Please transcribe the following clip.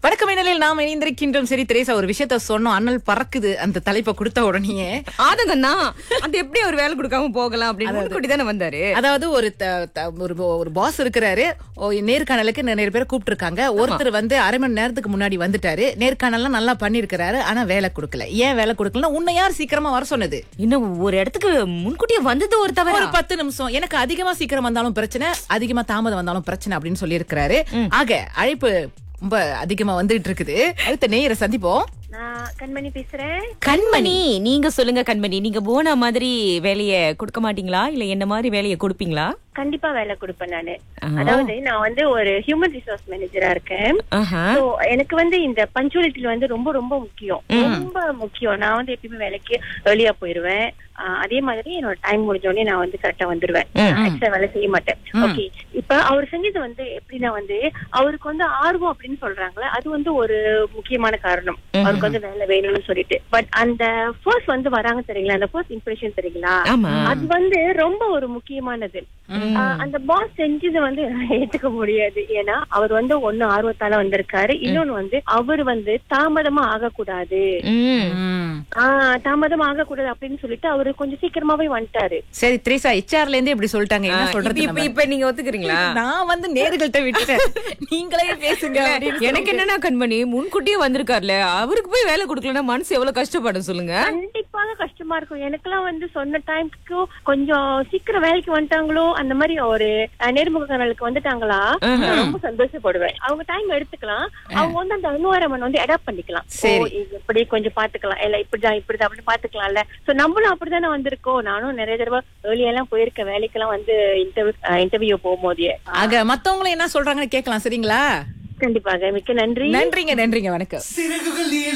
வணக்கம் இணையில் நாம் இணைந்திருக்கின்றோம் சரி திரேசா ஒரு விஷயத்த சொன்னோம் அண்ணல் பறக்குது அந்த தலைப்பை கொடுத்த உடனேயே ஆதங்கம் தான் அது எப்படி அவர் வேலை கொடுக்காம போகலாம் அப்படின்னு முன்கூட்டி தானே வந்தாரு அதாவது ஒரு த- த- ஒரு ஒரு பாஸ் இருக்கிறாரு ஓ, நேர்காணலுக்கு நிறைய பேர் கூப்பிட்டு ஒருத்தர் வந்து அரை மணி நேரத்துக்கு முன்னாடி வந்துட்டாரு நேர்காணல்லாம் நல்லா பண்ணிருக்கிறாரு ஆனா வேலை கொடுக்கல ஏன் வேலை கொடுக்கலன்னா உன்னை யார் சீக்கிரமா வர சொன்னது இன்னும் ஒரு இடத்துக்கு முன்கூட்டியே வந்தது ஒரு தவிர ஒரு பத்து நிமிஷம் எனக்கு அதிகமா சீக்கிரம் வந்தாலும் பிரச்சனை அதிகமா தாமதம் வந்தாலும் பிரச்சனை அப்படின்னு சொல்லி இருக்கிறாரு ஆக அழைப்பு ரொம்ப அதிகமா வந்துட்டு இருக்குது அடுத்த நேயரை சந்திப்போம் நான் கண்மணி பேசுறேன் கண்மணி நீங்க சொல்லுங்க கண்மணி நீங்க போன மாதிரி வேலைய கொடுக்க மாட்டீங்களா இல்ல என்ன மாதிரி வேலைய கொடுப்பீங்களா கண்டிப்பா வேலை கொடுப்பேன் நானு அதாவது நான் வந்து ஒரு ஹியூமன் ரிசோர்ஸ் மேனேஜரா இருக்கேன் ஆஹா. So, எனக்கு வந்து இந்த பஞ்சுவலிட்டி வந்து ரொம்ப ரொம்ப முக்கியம் ரொம்ப முக்கியம் நான் வந்து எப்பயுமே வேலைக்கு வெளியா போயிருவேன் ஆஹ் அதே மாதிரி என்னோட டைம் முடிஞ்ச உடனே நான் வந்து கரெக்டா வந்துருவேன் எக்ஸ்ட்ரா வேலை செய்ய மாட்டேன் ஓகே இப்ப அவர் செஞ்சது வந்து எப்படின்னா வந்து அவருக்கு வந்து ஆர்வம் அப்படின்னு சொல்றாங்களே அது வந்து ஒரு முக்கியமான காரணம் அவருக்கு வந்து வேலை வேணும்னு சொல்லிட்டு பட் அந்த ஃபர்ஸ்ட் வந்து வராங்க தெரியுங்களா அந்த ஃபர்ஸ்ட் இம்ப்ரெஷன் தெரியுங்களா ஆமா அது வந்து ரொம்ப ஒரு முக்கியமானது ஆஹ் அந்த பாஸ் செஞ்சது வந்து ஏத்துக்க முடியாது ஏன்னா அவர் வந்து ஒண்ணு ஆர்வத்தால வந்திருக்காரு இன்னொன்னு வந்து அவர் வந்து தாமதமா ஆகக்கூடாது ம். ம். ஆஹ் தாமதம் ஆகக்கூடாது அப்படின்னு சொல்லிட்டு அவரு கொஞ்சம் சீக்கிரமாவே வந்துட்டாரு சரி திரேசா ஹெச்ஆர்ல இருந்து இப்படி சொல்லிட்டாங்க என்ன இப்ப- சொல்றது இப்ப நம்ம? இப்ப நீங்க ஒத்துக்கிறீங்களா நான் வந்து நேர்கள்ட்ட விட்டுட்டேன் நீங்களே பேசுங்க அப்படின்னு எனக்கு என்னன்னா கண்மணி முன்கூட்டியே வந்திருக்காருல அவருக்கு போய் வேலை கொடுக்கலன்னா மனசு எவ்வளவு கஷ்டப்படும் சொல்லுங்க கண்டிப்பாக கஷ்டமா இருக்கும் எனக்கெல்லாம் வந்து சொன்ன டைம்க்கு கொஞ்சம் சீக்கிரம் வேலைக்கு வந்துட்டாங்களோ அந்த மாதிரி ஒரு அஹ், நேர்முக கனலுக்கு வந்துட்டாங்களா நான் ரொம்ப சந்தோஷப்படுவேன் அவங்க டைம் எடுத்துக்கலாம் அவங்க வந்து அந்த என்வாரன்மெண்ட் வந்து அடாப்ட் பண்ணிக்கலாம் சரி. ஓ, இது இப்படி கொஞ்சம் பாத்துக்கலாம் இல்ல இப்படிதான் இப்படிதான் அப்படின்னு பாத்துக்கலாம்ல சோ நம்மளும் அப்படித்தானே வந்திருக்கோம் நானும் நிறைய தடவை ஏர்லியெல்லாம் போயிருக்கேன் வேலைக்கெல்லாம் வந்து இன்டர்வியூ இன்டர்வியூ போகும்போதே ஆக மத்தவங்களும் என்ன சொல்றாங்கன்னு கேட்கலாம் சரிங்களா கண்டிப்பாக மிக்க நன்றி நன்றிங்க நன்றிங்க வணக்கம் சிறகுகள்